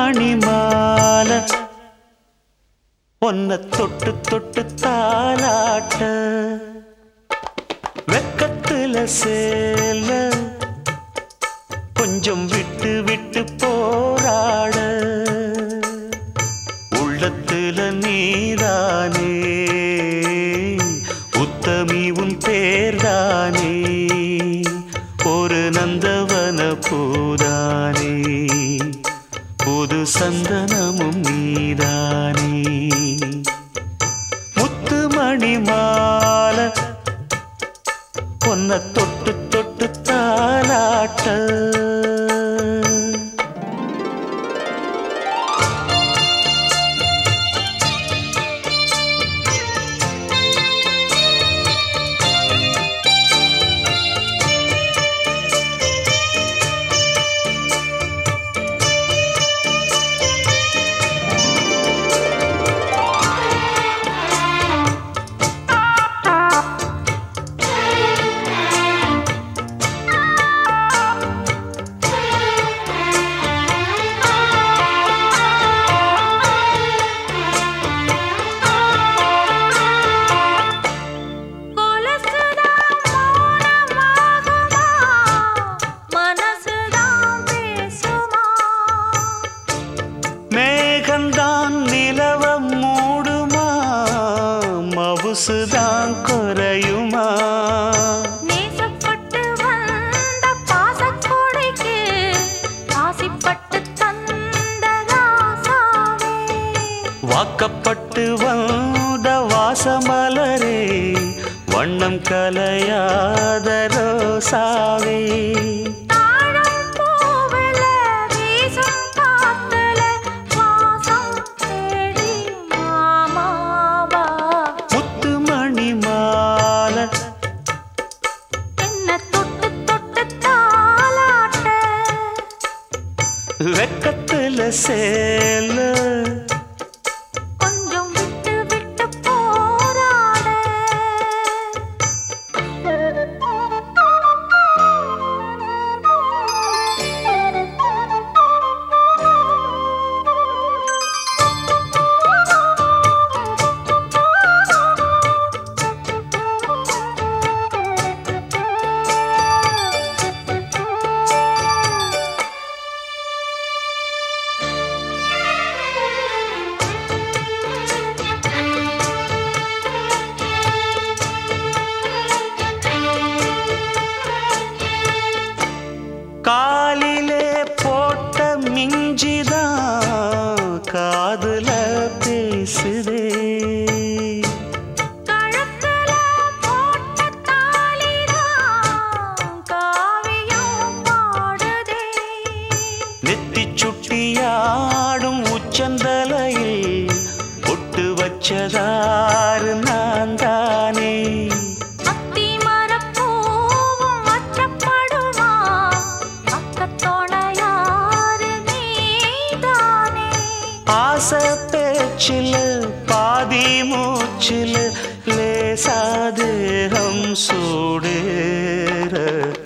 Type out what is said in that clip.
மணி மாலை ஒன்ன தொட்டு தொட்டு தாலாட்ட வெக்கத்துல சேல கொஞ்சம் விட்டு விட்டு போராட உள்ளத்துல நீதானே உத்தமி உன் பேர்தானே ஒரு நந்தவன பூதானே புது சந்தனமும் நீதானே முத்துமணி மாலை பொன்ன தொட்டு தொட்டு தாலாட்ட கொலுசுதான் மௌனமாகுமா மனசுதான் பேசுமா மேகந்தான் நிலவ மூடுமா மவுசுதான் குறையுமா நேசப்பட்டு வந்த பாசக்கொடைக்கு ஆசிப்பட்டு தந்த ராசாவே வாக்கப்பட்டு வந்த வாசமலரே வண்ணம் கலையாத ரோசாவே தாழம் பூவுல வீசும் காத்துல வாசம் தேடி மாமாவா முத்துமணி மாலை என்ன தொட்டு தொட்டு தாலாட்ட வெக்கத்துல சேல கொஞ்சம் விட்டு விட்டு போராட காலிலே போட்ட மிஞ்சிதான் காதுல பேசுதே கழுத்துல போட்ட தாலிதான் காவியம் பாடுதே நெத்தி சுட்டியாடும் உச்சந்தலையில் பொட்டு வச்சதாறு நான் தானே அத்தி மரப்பூவும் அச்சப்படுமா அக்கத்தோட யாரு நீதானே ஆசை பேச்சில் பாதி மூச்சில் லேசாதேகம் சூடேற